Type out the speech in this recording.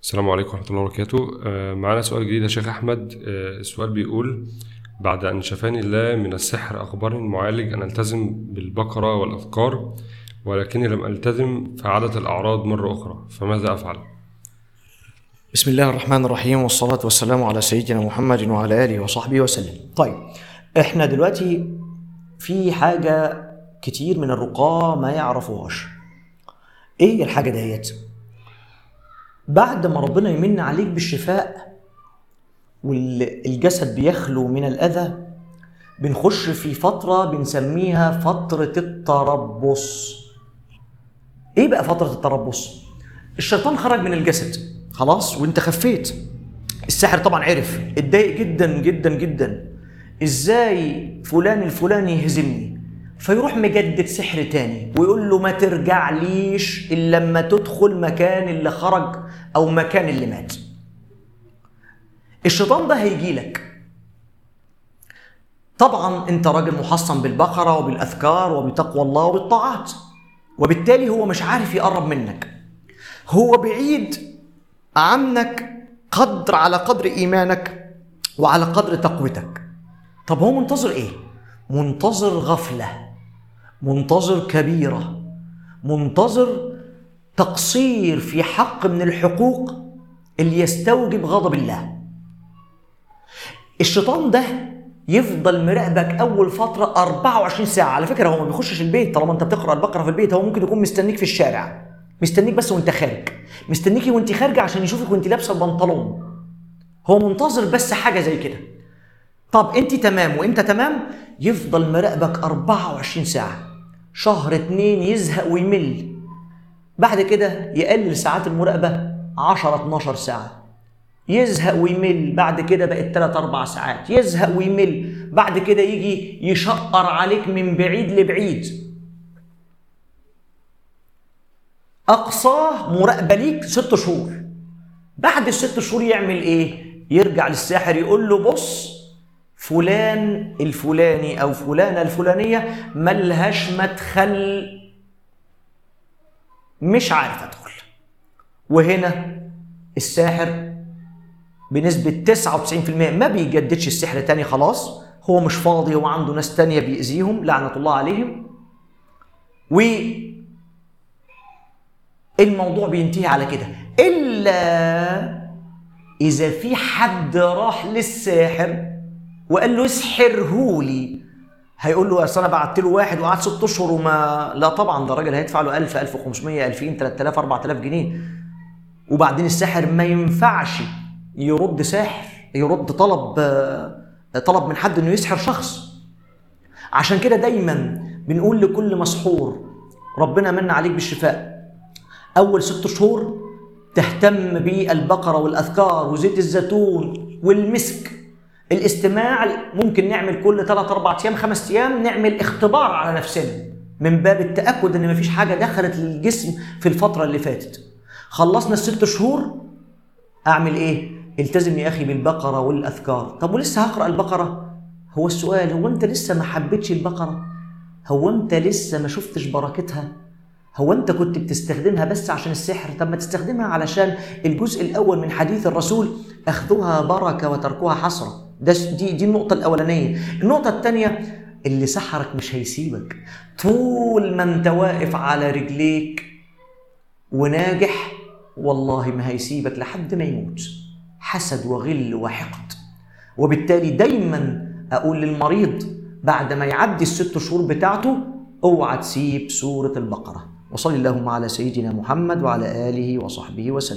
السلام عليكم ورحمة الله وبركاته آه، معانا سؤال جديد يا شيخ أحمد آه، السؤال بيقول بعد أن شفاني الله من السحر أخبرني المعالج أن ألتزم بالبقرة والأذكار ولكني لم ألتزم فعادت الأعراض مرة أخرى فماذا أفعل؟ بسم الله الرحمن الرحيم والصلاة والسلام على سيدنا محمد وعلى آله وصحبه وسلم طيب احنا دلوقتي في حاجة كتير من الرقاة ما يعرفوهاش ايه الحاجة ديت بعد ما ربنا يمن عليك بالشفاء والجسد بيخلو من الأذى بنخش في فترة بنسميها فترة التربص ايه بقى فترة التربص الشيطان خرج من الجسد خلاص وانت خفيت الساحر طبعا عرف اتضايق جدا جدا جدا ازاي فلان الفلاني يهزمني فيروح مجدد سحر تاني ويقول له ما ترجعليش الا لما تدخل مكان اللي خرج او مكان اللي مات الشيطان ده هيجي لك طبعا انت راجل محصن بالبقره وبالاذكار وبتقوى الله وبالطاعات وبالتالي هو مش عارف يقرب منك هو بعيد عنك قدر على قدر ايمانك وعلى قدر تقوتك طب هو منتظر ايه منتظر غفله منتظر كبيره منتظر تقصير في حق من الحقوق اللي يستوجب غضب الله الشيطان ده يفضل مراقبك اول فتره 24 ساعه على فكره هو ما بيخشش البيت طالما انت بتقرا البقره في البيت هو ممكن يكون مستنيك في الشارع مستنيك بس وانت خارج مستنيكي وانت خارجه عشان يشوفك وانت لابسه البنطلون هو منتظر بس حاجه زي كده طب انت تمام وانت تمام يفضل مراقبك 24 ساعه شهر اتنين يزهق ويمل بعد كده يقلل ساعات المراقبه 10 12 ساعه يزهق ويمل بعد كده بقت 3 4 ساعات يزهق ويمل بعد كده يجي يشقر عليك من بعيد لبعيد اقصاه مراقبه ليك ست شهور بعد الست شهور يعمل ايه يرجع للساحر يقول له بص فلان الفلاني او فلانه الفلانيه ملهاش مدخل مش عارف ادخل وهنا الساحر بنسبة 99% ما بيجددش السحر تاني خلاص هو مش فاضي هو عنده ناس تانية بيأذيهم لعنة الله عليهم و الموضوع بينتهي على كده إلا إذا في حد راح للساحر وقال له اسحرهولي هيقول له اصل انا بعت له واحد وقعد ست اشهر وما لا طبعا ده الراجل هيدفع له 1000 1500 2000 3000 4000 جنيه وبعدين الساحر ما ينفعش يرد ساحر يرد طلب طلب من حد انه يسحر شخص عشان كده دايما بنقول لكل مسحور ربنا من عليك بالشفاء اول ست شهور تهتم بالبقره والاذكار وزيت الزيتون والمسك الاستماع ممكن نعمل كل 3 4 ايام 5 ايام نعمل اختبار على نفسنا من باب التاكد ان مفيش حاجه دخلت للجسم في الفتره اللي فاتت خلصنا الست شهور اعمل ايه التزم يا اخي بالبقره والاذكار طب ولسه هقرا البقره هو السؤال هو انت لسه ما حبيتش البقره هو انت لسه ما شفتش بركتها هو انت كنت بتستخدمها بس عشان السحر طب ما تستخدمها علشان الجزء الاول من حديث الرسول اخذها بركه وتركها حسره ده دي دي النقطه الاولانيه النقطه الثانيه اللي سحرك مش هيسيبك طول ما انت واقف على رجليك وناجح والله ما هيسيبك لحد ما يموت حسد وغل وحقد وبالتالي دايما اقول للمريض بعد ما يعدي الست شهور بتاعته اوعى تسيب سوره البقره وصلي اللهم على سيدنا محمد وعلى اله وصحبه وسلم